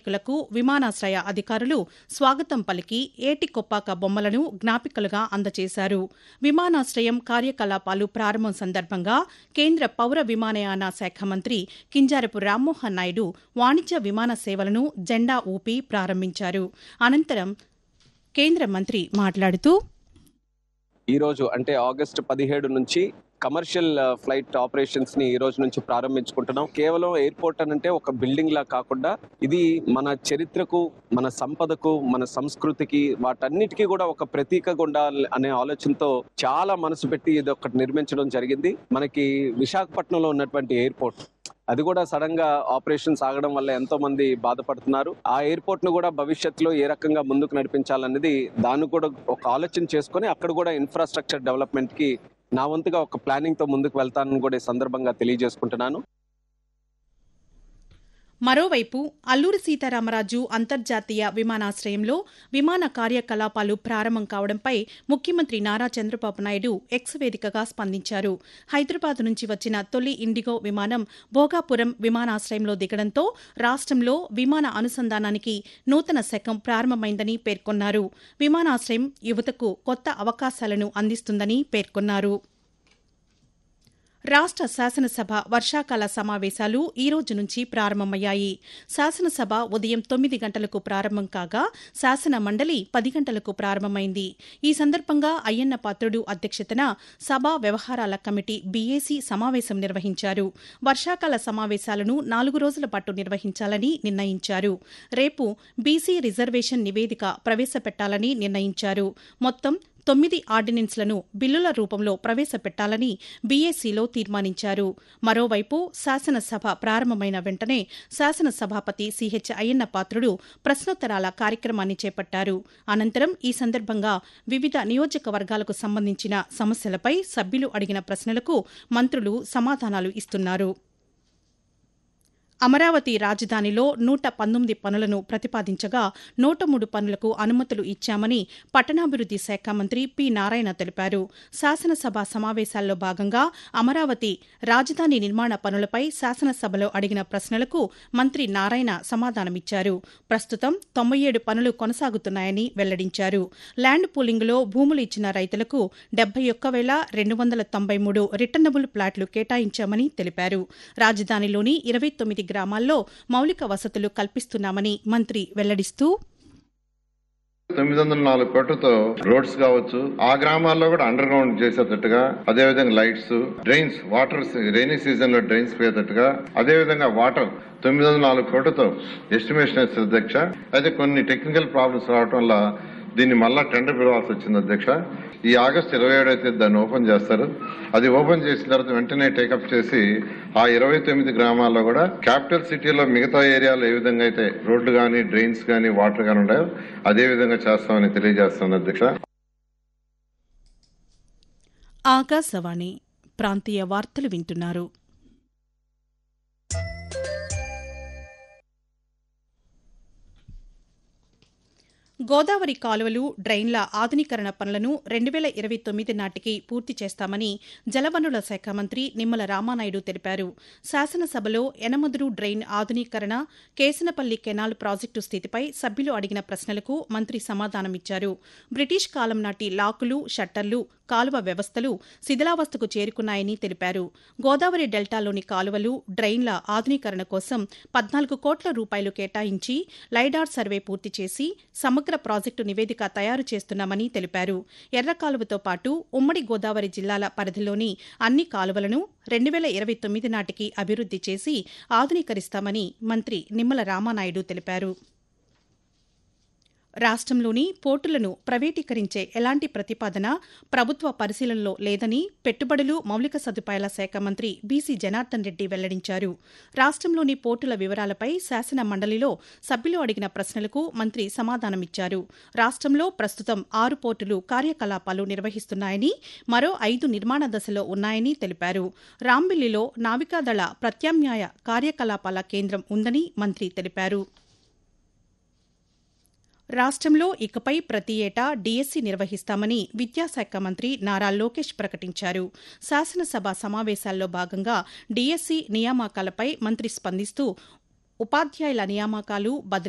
ప్రయాణికులకు విమానాశ్రయ అధికారులు స్వాగతం పలికి ఏటికొప్పాక బొమ్మలను జ్ఞాపికలుగా అందజేశారు విమానాశ్రయం కార్యకలాపాలు ప్రారంభం సందర్భంగా కేంద్ర పౌర విమానయాన శాఖ మంత్రి కింజారపు రామ్మోహన్ నాయుడు వాణిజ్య విమాన సేవలను జెండా ఊపి ప్రారంభించారు అనంతరం కేంద్ర మంత్రి మాట్లాడుతూ ఈ రోజు అంటే ఆగస్టు పదిహేడు నుంచి కమర్షియల్ ఫ్లైట్ ఆపరేషన్స్ ని ఈ రోజు నుంచి ప్రారంభించుకుంటున్నాం కేవలం ఎయిర్పోర్ట్ అని అంటే ఒక బిల్డింగ్ లా కాకుండా ఇది మన చరిత్రకు మన సంపదకు మన సంస్కృతికి వాటన్నిటికీ కూడా ఒక ప్రతీకగా ఉండాలి అనే ఆలోచనతో చాలా మనసు పెట్టి ఇది ఒకటి నిర్మించడం జరిగింది మనకి విశాఖపట్నంలో ఉన్నటువంటి ఎయిర్పోర్ట్ అది కూడా సడన్ గా ఆపరేషన్స్ ఆగడం వల్ల ఎంతో మంది బాధపడుతున్నారు ఆ ఎయిర్పోర్ట్ ను కూడా భవిష్యత్తులో ఏ రకంగా ముందుకు నడిపించాలన్నది దాన్ని కూడా ఒక ఆలోచన చేసుకొని అక్కడ కూడా ఇన్ఫ్రాస్ట్రక్చర్ డెవలప్మెంట్ కి నా వంతుగా ఒక ప్లానింగ్ తో ముందుకు వెళ్తానని కూడా ఈ సందర్భంగా తెలియజేసుకుంటున్నాను మరోవైపు అల్లూరి సీతారామరాజు అంతర్జాతీయ విమానాశ్రయంలో విమాన కార్యకలాపాలు ప్రారంభం కావడంపై ముఖ్యమంత్రి నారా చంద్రబాబు నాయుడు ఎక్స్ వేదికగా స్పందించారు హైదరాబాద్ నుంచి వచ్చిన తొలి ఇండిగో విమానం భోగాపురం విమానాశ్రయంలో దిగడంతో రాష్ట్రంలో విమాన అనుసంధానానికి నూతన శకం ప్రారంభమైందని పేర్కొన్నారు విమానాశ్రయం యువతకు కొత్త అవకాశాలను అందిస్తుందని పేర్కొన్నారు రాష్ట శాసనసభ వర్షాకాల సమావేశాలు ఈ రోజు నుంచి ప్రారంభమయ్యాయి శాసనసభ ఉదయం తొమ్మిది గంటలకు ప్రారంభం కాగా శాసన మండలి పది గంటలకు ప్రారంభమైంది ఈ సందర్భంగా అయ్యన్న పాత్రుడు అధ్యక్షతన సభా వ్యవహారాల కమిటీ బీఏసీ సమావేశం నిర్వహించారు వర్షాకాల సమావేశాలను నాలుగు రోజుల పాటు నిర్వహించాలని నిర్ణయించారు రేపు బీసీ రిజర్వేషన్ నివేదిక ప్రవేశపెట్టాలని నిర్ణయించారు మొత్తం తొమ్మిది ఆర్డినెన్స్లను బిల్లుల రూపంలో ప్రవేశపెట్టాలని బీఏసీలో తీర్మానించారు మరోవైపు శాసనసభ ప్రారంభమైన వెంటనే శాసనసభాపతి సిహెచ్ అయ్యన్న పాత్రుడు ప్రశ్నోత్తరాల కార్యక్రమాన్ని చేపట్టారు అనంతరం ఈ సందర్భంగా వివిధ నియోజకవర్గాలకు సంబంధించిన సమస్యలపై సభ్యులు అడిగిన ప్రశ్నలకు మంత్రులు సమాధానాలు ఇస్తున్నారు అమరావతి రాజధానిలో నూట పంతొమ్మిది పనులను ప్రతిపాదించగా నూట మూడు పనులకు అనుమతులు ఇచ్చామని పట్టణాభివృద్ది శాఖ మంత్రి పి నారాయణ తెలిపారు శాసనసభ సమావేశాల్లో భాగంగా అమరావతి రాజధాని నిర్మాణ పనులపై శాసనసభలో అడిగిన ప్రశ్నలకు మంత్రి నారాయణ సమాధానమిచ్చారు ప్రస్తుతం తొంభై ఏడు పనులు కొనసాగుతున్నాయని వెల్లడించారు ల్యాండ్ పూలింగ్లో భూములు ఇచ్చిన రైతులకు డెబ్బై ఒక్క వేల రెండు వందల తొంభై మూడు రిటర్నబుల్ ప్లాట్లు కేటాయించామని తెలిపారు రాజధానిలోని ఇరవై తొమ్మిది గ్రామాల్లో మౌలిక వసతులు కల్పిస్తున్నామని మంత్రి వెల్లడిస్తూ తొమ్మిది వందల నాలుగు కోట్లతో రోడ్స్ కావచ్చు ఆ గ్రామాల్లో కూడా అండర్ గ్రౌండ్ చేసేటట్టుగా అదే విధంగా lights drains water rainy season లో డ్రైన్స్ పోయేటట్టుగా అదే విధంగా వాటర్ తొమ్మిది వందల నాలుగు కోట్లతో ఎస్టిమేషన్ వేస్తుంది అధ్యక్ష అయితే కొన్ని టెక్నికల్ ప్రాబ్లమ్స్ రావడం వల్ల దీన్ని మళ్ళా టెండర్ పిలవాల్సి వచ్చింది అధ్యక్ష ఈ ఆగస్టు ఇరవై ఏడు అయితే దాన్ని ఓపెన్ చేస్తారు అది ఓపెన్ చేసిన తర్వాత వెంటనే టేకప్ చేసి ఆ ఇరవై తొమ్మిది గ్రామాల్లో కూడా క్యాపిటల్ సిటీలో మిగతా ఏరియాలో ఏ విధంగా అయితే రోడ్లు కానీ డ్రైన్స్ కానీ వాటర్ కానీ ఉన్నాయో అదే విధంగా చేస్తామని తెలియజేస్తాను అధ్యక్ష ఆకాశవాణి ప్రాంతీయ వార్తలు వింటున్నారు గోదావరి కాలువలు డ్రైన్ల ఆధునీకరణ పనులను రెండు వేల ఇరవై తొమ్మిది నాటికి పూర్తి చేస్తామని జలవనరుల శాఖ మంత్రి నిమ్మల రామానాయుడు తెలిపారు శాసనసభలో ఎనమదురు డ్రైన్ ఆధునీకరణ కేసనపల్లి కెనాల్ ప్రాజెక్టు స్థితిపై సభ్యులు అడిగిన ప్రశ్నలకు మంత్రి సమాధానమిచ్చారు బ్రిటిష్ కాలం నాటి లాకులు షట్టర్లు కాలువ వ్యవస్థలు శిథిలావస్థకు చేరుకున్నాయని తెలిపారు గోదావరి డెల్టాలోని కాలువలు డ్రైన్ల ఆధునీకరణ కోసం పద్నాలుగు కోట్ల రూపాయలు కేటాయించి లైడార్ సర్వే పూర్తి చేసి సమగ్ర ప్రాజెక్టు నివేదిక తయారు చేస్తున్నామని తెలిపారు ఎర్ర కాలువతో పాటు ఉమ్మడి గోదావరి జిల్లాల పరిధిలోని అన్ని కాలువలను రెండు వేల ఇరవై తొమ్మిది నాటికి అభివృద్ది చేసి ఆధునీకరిస్తామని మంత్రి నిమ్మల రామానాయుడు తెలిపారు రాష్ట్రంలోని పోర్టులను ప్రైవేటీకరించే ఎలాంటి ప్రతిపాదన ప్రభుత్వ పరిశీలనలో లేదని పెట్టుబడులు మౌలిక సదుపాయాల శాఖ మంత్రి బీసీ జనార్దన్ రెడ్డి వెల్లడించారు రాష్ట్రంలోని పోర్టుల వివరాలపై శాసన మండలిలో సభ్యులు అడిగిన ప్రశ్నలకు మంత్రి సమాధానమిచ్చారు రాష్ట్రంలో ప్రస్తుతం ఆరు పోర్టులు కార్యకలాపాలు నిర్వహిస్తున్నాయని మరో ఐదు నిర్మాణ దశలో ఉన్నాయని తెలిపారు రాంబిల్లిలో నావికాదళ ప్రత్యామ్నాయ కార్యకలాపాల కేంద్రం ఉందని మంత్రి తెలిపారు రాష్ట్రంలో ఇకపై ప్రతి ఏటా డీఎస్సీ నిర్వహిస్తామని విద్యాశాఖ మంత్రి నారా లోకేష్ ప్రకటించారు శాసనసభ సమావేశాల్లో భాగంగా డీఎస్సీ నియామకాలపై మంత్రి స్పందిస్తూ ఉపాధ్యాయుల నియామకాలు బదిలీ